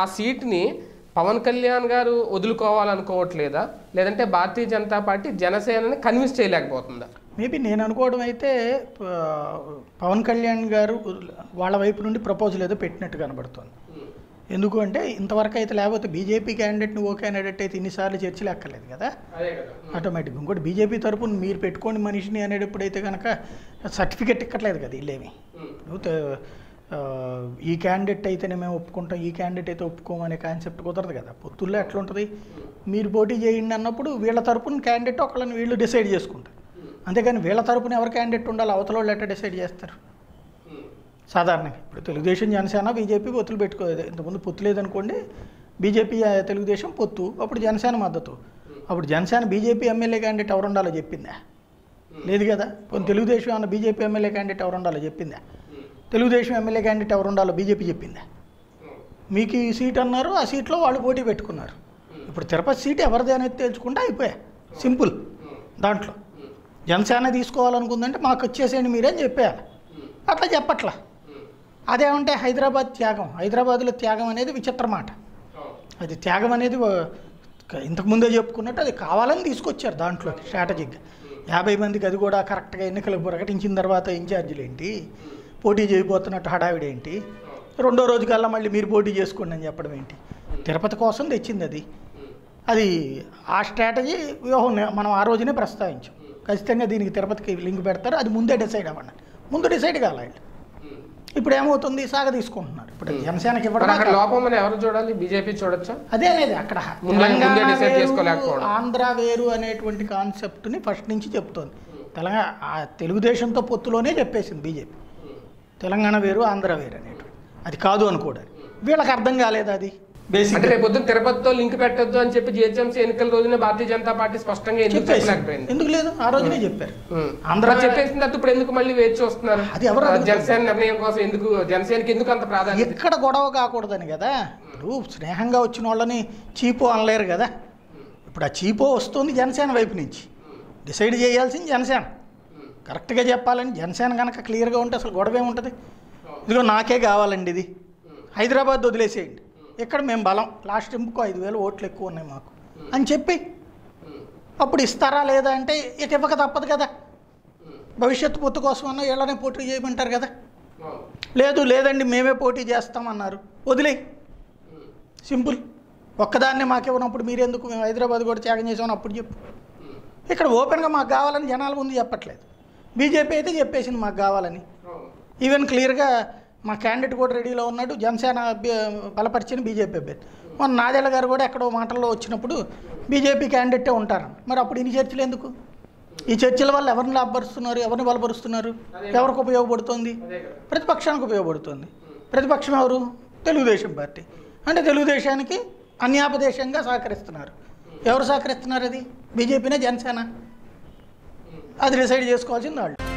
ఆ సీట్ని పవన్ కళ్యాణ్ గారు వదులుకోవాలనుకోవట్లేదా లేదంటే భారతీయ జనతా పార్టీ జనసేనని కన్విన్స్ చేయలేకపోతుందా మేబీ నేను అనుకోవడం అయితే ప- పవన్ కళ్యాణ్ గారు వాళ్ళ వైపు నుండి ప్రపోజల్ ఏదో పెట్టినట్టు కనబడుతోంది ఎందుకు అంటే ఇంతవరకు అయితే లేకపోతే బీజేపీ క్యాండిడేట్ని ఓ క్యాండిడేట్ అయితే ఇన్నిసార్లు చర్చలు ఎక్కర్లేదు కదా అదే కదా ఆటోమేటిక్ ఇంకోటి బీజేపీ తరపున మీరు పెట్టుకోండి మనిషిని అనేటప్పుడు అయితే కనుక సర్టిఫికెట్ ఇక్కట్లేదు కదా వీళ్ళేమి ఇప్పుడు తే- ఆ, ఈ క్యాండిడేట్ అయితేనే మేము ఒప్పుకుంటాం ఈ క్యాండిడేట్ అయితే ఒప్పుకోమనే కాన్సెప్ట్ కుదరదు కదా పొత్తుల్లో ఎట్లా ఉంటుంది మీరు పోటీ చేయండి అన్నప్పుడు వీళ్ళ తరపున క్యాండిడేట్ ఒకళ్ళని వీళ్ళు డిసైడ్ చేసుకుంటారు అంతేగాని వీళ్ళ తరపున ఎవరు క్యాండిడేట్ ఉండాలి అవతల వాళ్ళు ఎట్లా డిసైడ్ చేస్తారు సాధారణంగా ఇప్పుడు తెలుగుదేశం జనసేన బీజేపీ పొత్తులు పెట్టుకోలేదు ఇంతకుముందు పొత్తు లేదనుకోండి బీజేపీ ఆ, తెలుగుదేశం పొత్తు అప్పుడు జనసేన మద్దతు అప్పుడు జనసేన బీజేపీ ఎమ్మెల్యే క్యాండిడేట్ ఎవరు ఉండాలో చెప్పిందా లేదు కదా పోనీ తెలుగుదేశం అన్న బీజేపీ ఎమ్మెల్యే క్యాండిడేట్ ఎవరు ఉండాలో చెప్పిందా తెలుగుదేశం ఎమ్మెల్యే క్యాండిడేట్ ఎవరు ఉండాలో బీజేపీ చెప్పిందా మీకు ఈ సీట్ అన్నారు ఆ సీట్లో వాళ్ళు పోటీ పెట్టుకున్నారు ఇప్పుడు తిరుపతి సీట్ ఎవరిది అనేది తేల్చుకుంటే అయిపోయా సింపుల్ దాంట్లో జనసేన తీసుకోవాలనుకుందంటే మాకు వచ్చేసేయండి మీరేం చెప్పేయాలి అట్లా చెప్పట్లా అదేమంటే హైదరాబాద్ త్యాగం హైదరాబాద్లో త్యాగం అనేది విచిత్ర మాట అది త్యాగం అనేది ఓ- ఇంతకుముందే చెప్పుకున్నట్టు అది కావాలని తీసుకొచ్చారు దాంట్లో స్ట్రాటజిక్గా యాభై మందికి అది కూడా కరెక్ట్గా ఎన్నికలు ప్రకటించిన తర్వాత ఇన్ఛార్జీలు ఏంటి పోటీ చేయబోతున్నట్టు హడావిడి ఏంటి రెండో రోజు కల్లా మళ్ళీ మీరు పోటీ చేసుకోండి అని చెప్పడం ఏంటి తిరుపతి కోసం తెచ్చింది అది అది ఆ స్ట్రాటజీ వ్యూహం నే- మనం ఆ రోజునే ప్రస్తావించాం ఖచ్చితంగా దీనికి తిరుపతికి లింక్ పెడతారు అది ముందే డిసైడ్ అవ్వండి ముందు డిసైడ్ కావాలి ఇప్పుడు ఏమవుతుంది సాగ తీసుకుంటున్నారు ఇప్పుడు జనసేనకి మరి అక్కడ ఇవ్వడం లోపం అని ఎవరు చూడాలి బీజేపీ చూడొచ్చా అదే అనేది అక్కడ ముందే- తెలంగాణ ముందే decide వేరు, చేసుకోలేకపోవడం. ఆంధ్ర వేరు అనేటువంటి కాన్సెప్ట్ని ఫస్ట్ నుంచి చెప్తోంది తెలంగాణ ఆ తెలుగుదేశంతో పొత్తులోనే చెప్పేసింది బీజేపీ తెలంగాణ వేరు ఆంధ్ర వేరు అనేటువంటి అది కాదు అనుకోవడానికి వీళ్ళకి అర్థం కాలేదు అది బేసిక్ అంటే రేపు పొద్దున్న తిరుపతితో లింక్ పెట్టొద్దు అని చెప్పి జిహెచ్ఎంసీ ఎన్నికల రోజున భారతీయ జనతా పార్టీ స్పష్టంగా ఎందుకు చెప్పేసి చెప్పలేకపోయింది ఎందుకు లేదు ఆ రోజునే చెప్పారు ఉం. ఆంధ్ర మరి చెప్పేసిన తర్వాత ఇప్పుడు ఎందుకు మళ్ళీ వేచి చూస్తున్నారు అది ఎవరు ఆ, అడుగుతారు? జనసేన నిర్ణయం కోసం ఎందుకు జనసేనకి ఎందుకు అంత ప్రాధాన్యత ఎక్కడ గొడవ కాకూడదని కదా ఇప్పుడు స్నేహంగా వచ్చిన వాళ్ళని చీపో అనలేరు కదా ఇప్పుడు ఆ చీపో వస్తుంది జనసేన వైపు నుంచి డిసైడ్ చేయాల్సింది జనసేన కరెక్ట్గా చెప్పాలని జనసేన కనుక క్లియర్గా ఉంటే అసలు గొడవ ఏముంటుంది ఇదిగో నాకే కావాలండి ఇది హైదరాబాద్ వదిలేసేయండి ఇక్కడ మేము బలం లాస్ట్ ఇంకో ఐదు వేలు ఓట్లు ఎక్కువ ఉన్నాయి మాకు అని చెప్పి అప్పుడు ఇస్తారా లేదా అంటే ఇక ఇవ్వక తప్పదు కదా భవిష్యత్తు పొత్తు కోసమన్నా వీళ్ళనే పోటీ చేయమంటారు కదా లేదు లేదండి మేమే పోటీ చేస్తామన్నారు వదిలే సింపుల్ ఒక్కదాన్నే మాకు ఇవ్వనప్పుడు మీరెందుకు మేము హైదరాబాద్ కూడా త్యాగం చేసామని అప్పుడు చెప్పు ఇక్కడ ఓపెన్గా మాకు కావాలని జనాల ముందు చెప్పట్లేదు బీజేపీ అయితే చెప్పేసింది మాకు కావాలని ఈవెన్ క్లియర్గా మా క్యాండిడేట్ కూడా రెడీలో ఉన్నాడు జనసేన అభ్య- బలపరిచిన బీజేపీ అభ్యర్థి మొన్న నాదెళ్ల గారు కూడా ఎక్కడో మాటల్లో వచ్చినప్పుడు బీజేపీ క్యాండిడేటే ఉంటారు మరి అప్పుడు ఇన్ని చర్చలు ఎందుకు ఈ చర్చల వల్ల ఎవరిని లాభపరుస్తున్నారు ఎవరిని బలపరుస్తున్నారు ఎవరికి ఉపయోగపడుతుంది ప్రతిపక్షానికి ఉపయోగపడుతుంది ప్రతిపక్షం ఎవరు తెలుగుదేశం పార్టీ అంటే తెలుగుదేశానికి అన్యాపదేశంగా సహకరిస్తున్నారు ఎవరు సహకరిస్తున్నారు అది బీజేపీనే జనసేన అది డిసైడ్ చేసుకోవాల్సింది వాళ్ళు